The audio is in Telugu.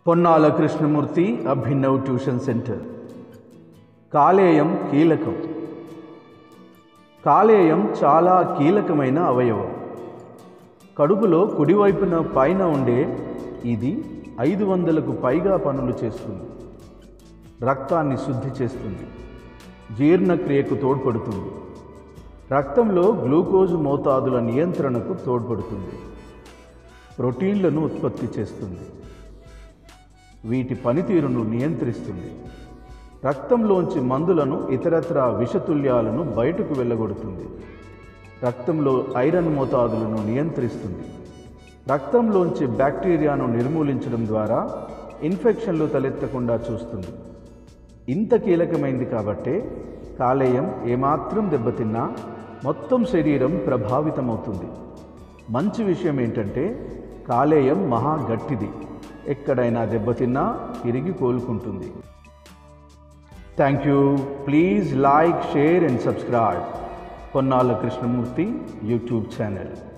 పొన్నాల కృష్ణమూర్తి అభినవ్ ట్యూషన్ సెంటర్ కాలేయం కీలకం కాలేయం చాలా కీలకమైన అవయవం కడుపులో కుడివైపున పైన ఉండే ఇది ఐదు వందలకు పైగా పనులు చేస్తుంది రక్తాన్ని శుద్ధి చేస్తుంది జీర్ణక్రియకు తోడ్పడుతుంది రక్తంలో గ్లూకోజ్ మోతాదుల నియంత్రణకు తోడ్పడుతుంది ప్రోటీన్లను ఉత్పత్తి చేస్తుంది వీటి పనితీరును నియంత్రిస్తుంది రక్తంలోంచి మందులను ఇతరత్ర విషతుల్యాలను బయటకు వెళ్ళగొడుతుంది రక్తంలో ఐరన్ మోతాదులను నియంత్రిస్తుంది రక్తంలోంచి బ్యాక్టీరియాను నిర్మూలించడం ద్వారా ఇన్ఫెక్షన్లు తలెత్తకుండా చూస్తుంది ఇంత కీలకమైంది కాబట్టే కాలేయం ఏమాత్రం దెబ్బతిన్నా మొత్తం శరీరం ప్రభావితమవుతుంది మంచి విషయం ఏంటంటే కాలేయం మహా గట్టిది ఎక్కడైనా దెబ్బతిన్నా తిరిగి కోలుకుంటుంది thank you please like share and subscribe Ponnala Krishnamurthy YouTube channel